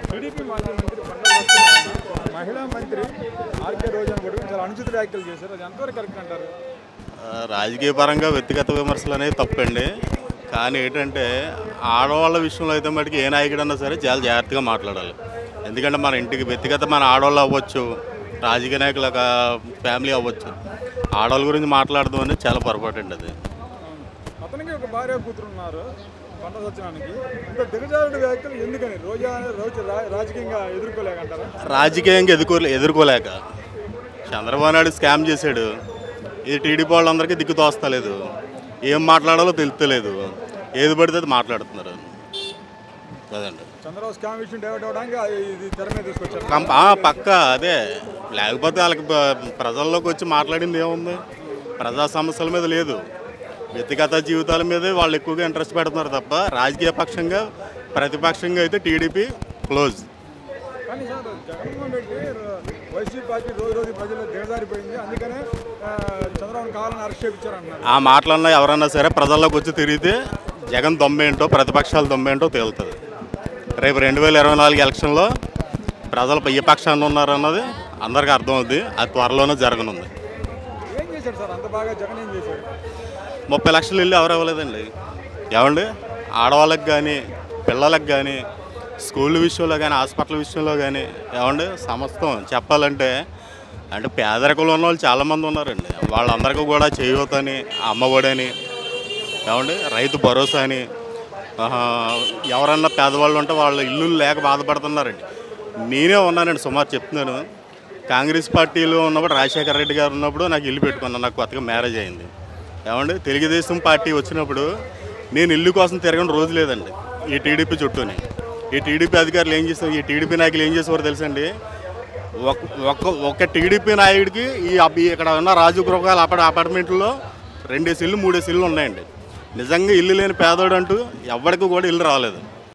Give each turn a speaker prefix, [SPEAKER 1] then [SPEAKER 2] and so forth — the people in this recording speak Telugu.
[SPEAKER 1] టీడీపీ మాజీ మంత్రి పండుగ సత్యనారాయణ మహిళా మంత్రి ఆర్కే రోజాను కూడా చాలా అనుచిత వ్యాఖ్యలు చేశారు అది ఎంతవరకు కరెక్ట్ అంటారు
[SPEAKER 2] ఆ, రాజకీయ పరంగా వ్యక్తిగత విమర్శలు అనేవి తప్పండి కానీ ఏంటంటే ఆడవాళ్ళ విషయంలో అయితే మటుకు ఏ నాయకుడన్నా సరే చాలా జాగ్రత్తగా మాట్లాడాలి ఎందుకంటే మన ఇంటికి వ్యక్తిగత మన ఆడవాళ్ళు అవ్వచ్చు రాజకీయ నాయకుల ఒక ఫ్యామిలీ అవ్వచ్చు ఆడవాళ్ళ గురించి మాట్లాడడం అనేది చాలా పొరపాటు అండి అది
[SPEAKER 1] అతనికి ఒక భార్య కూతురు ఉన్నారు పంట సత్యనారాయణకి ఇంత దిగజారుడు వ్యాఖ్యలు ఎందుకని రోజా రోజు రా- రాజకీయంగా ఎదుర్కోలేకంటారా
[SPEAKER 2] రాజకీయంగా ఎదుర్కో ఎదుర్కోలేక చంద్రబాబు నాయుడు స్కామ్ చేశాడు ఇది టీడీపీ వాళ్ళందరికీ దిక్కు తోస్తలేదు ఏం మాట్లాడాలో తెలుస్తలేదు ఏది పడితే అది మాట్లాడుతున్నారు అదండి
[SPEAKER 1] చంద్రబాబు స్కామ్ విషయం డైవర్ట్ అవడానికి ఇది తెర మీద తీసుకొచ్చారు
[SPEAKER 2] కంప ఆ, పక్క అదే లేకపోతే వాళ్ళకి ప- ప్రజల్లోకి వచ్చి మాట్లాడింది ఏముంది ప్రజా సమస్యల మీద లేదు వ్యక్తిగత జీవితాల మీదే వాళ్ళు ఎక్కువగా ఇంట్రెస్ట్ పెడుతున్నారు తప్ప రాజకీయ పక్షంగా ప్రతిపక్షంగా అయితే టీడీపీ క్లోజ్
[SPEAKER 1] కానీ sir Jaganmohan Reddy YCP party రోజు రోజు ప్రజల్లో దిగజారిపోయింది అందుకనే ఆ, చంద్రబాబు కావాలని అరెస్ట్ చేయించారంటున్నారు
[SPEAKER 2] ఆ మాటలన్నా ఎవరన్నా సరే ప్రజల్లోకి వచ్చి తిరిగితే జగన్ దొమ్మేంటో ప్రతిపక్షాల దొమ్మేంటో తేలుతుంది రేపు రెండు వేల ఇరవై నాలుగు ఎలక్షన్లో ప్రజలు ఏ పక్షాన్ని ఉన్నారన్నది అందరికీ అర్థమవుద్ది అది త్వరలోనే జరగనుంది
[SPEAKER 1] ఏం చేశాడు సార్ అంత బాగా జగన్ ఏం చేశాడు
[SPEAKER 2] ముప్పై లక్షలు ఇల్లు ఎవరు ఇవ్వలేదండి ఏమండి ఆడవాళ్ళకి కానీ పిల్లలకు కానీ స్కూల్ విషయంలో కానీ హాస్పిటల్ విషయంలో కానీ ఏమండి సమస్తం చెప్పాలంటే అంటే పేదరికంలో ఉన్న వాళ్ళు చాలామంది ఉన్నారండి వాళ్ళందరికీ కూడా చేయూతని అమ్మఒడని ఏమండి రైతు భరోసా అని ఆహా, ఎవరన్నా పేదవాళ్ళు ఉంటే వాళ్ళ ఇల్లు లేక బాధపడుతున్నారండి నేనే ఉన్నానండి సుమారు చెప్తున్నాను కాంగ్రెస్ పార్టీలో ఉన్నప్పుడు రాజశేఖర రెడ్డి గారు ఉన్నప్పుడు నాకు ఇల్లు పెట్టుకున్నాను నాకు కొత్తగా మ్యారేజ్ అయింది ఏమండి తెలుగుదేశం పార్టీ వచ్చినప్పుడు నేను ఇల్లు కోసం తిరగని రోజు లేదండి ఈ టీడీపీ చుట్టూని ఈ టీడీపీ అధికారులు ఏం చేస్తారు ఈ టీడీపీ నాయకులు ఏం చేసేవారు తెలుసండి ఒక ఒక ఒక టీడీపీ నాయుడికి ఈ అబ్- ఇక్కడ ఉన్న రాజు గృహాల అపార్ట్ అపార్ట్మెంట్లో రెండేసి ఇల్లు మూడేసి ఇల్లు ఉన్నాయండి నిజంగా ఇల్లు లేని పేదోడు అంటూ ఎవరికి కూడా ఇల్లు రాలేదు